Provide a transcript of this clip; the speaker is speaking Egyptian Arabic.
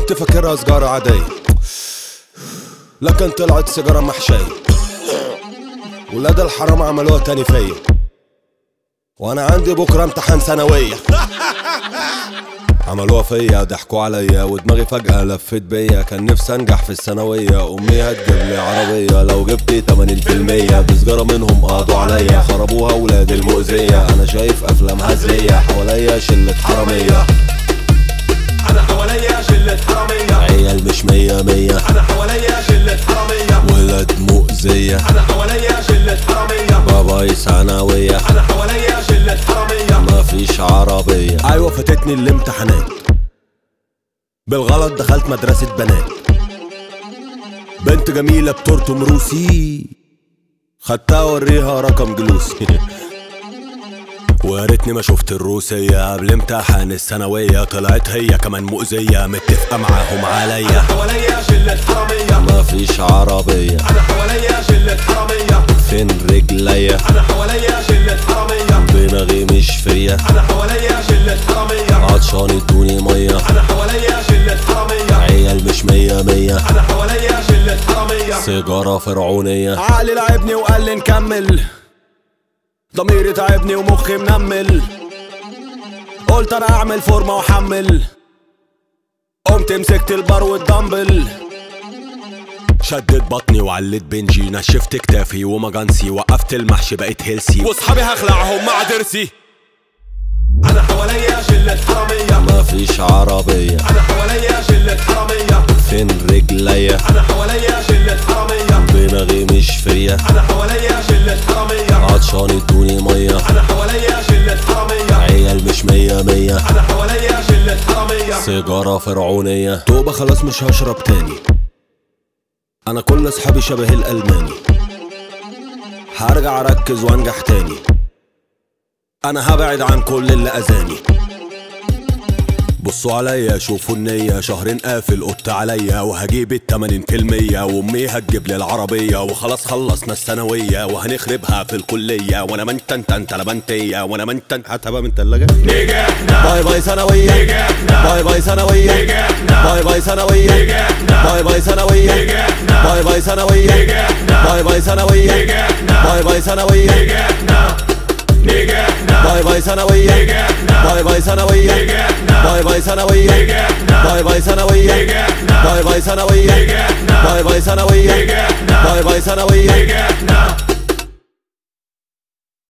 كنت فاكرها سجارة عادية لكن طلعت سيجارة محشية ولاد الحرام عملوها تاني فيا وانا عندي بكرة امتحان ثانوية عملوها فيا ضحكوا عليا ودماغي فجأة لفت بيا كان نفسي انجح في الثانوية امي هتجيب لي عربية لو جبت 80% بسجارة منهم قضوا عليا خربوها ولاد المؤذية انا شايف افلام هزلية حواليا شلة حرامية انا حواليا شلة حرامية عيال مش مية مية انا حواليا شلة حرامية ولاد مؤذية انا حواليا شلة حرامية باباي ثانوية انا حواليا شلة حرامية مفيش عربية أيوة فاتتني الامتحانات بالغلط دخلت مدرسة بنات بنت جميلة بترتم روسي خدتها اوريها رقم جلوسي ويا ريتني ما شفت الروسية قبل امتحان الثانوية طلعت هي كمان مؤذية متفقة معاهم عليا حواليا شلة حرامية مفيش عربية انا حواليا شلة حرامية فين رجليا انا حواليا شلة حرامية دماغي مش فيا انا حواليا شلة حرامية عطشان ادوني مية انا حواليا شلة حرامية عيال مش مية مية انا حواليا شلة حرامية سيجارة فرعونية عقلي لعبني وقال لي نكمل ضميري تعبني ومخي منمل قلت انا اعمل فورمة واحمل قمت مسكت البار والدمبل شدت بطني وعلت بنجي نشفت كتافي ومجانسي وقفت المحشي بقيت هيلسي واصحابي هخلعهم مع ضرسي انا حواليا شلة حرامية مفيش عربية انا حواليا شلة حرامية فين رجليا انا حواليا شلة حرامية دماغي مش فيا انا حواليا شلة حرامية عطشان ادوني مية انا حواليا شلة حرامية عيال مش مية مية انا حواليا شلة حرامية سيجارة فرعونية توبة خلاص مش هشرب تاني أنا كل أصحابي شبه الألماني هرجع أركز وأنجح تاني أنا هبعد عن كل اللي أذاني بصوا عليا شوفوا النية شهرين قافل قط عليا وهجيب التمانين في المية وامي هتجيب لي العربية وخلاص خلصنا الثانوية وهنخربها في الكلية وانا منتن تن تلبنتية وانا منتن هتبقى من تلاجة نجحنا باي باي ثانوية نجحنا باي باي ثانوية نجحنا باي باي ثانوية نجحنا باي باي ثانوية نجحنا باي باي ثانوية نجحنا باي باي ثانوية نجحنا باي باي ثانوية نجحنا نجحنا باي باي ثانوية نجحنا باي باي ثانوية نجحنا باي باي ثانوية نجحنا باي باي ثانوية نجحنا باي باي ثانوية نجحنا باي باي ثانوية نجحنا باي باي ثانوية نجحنا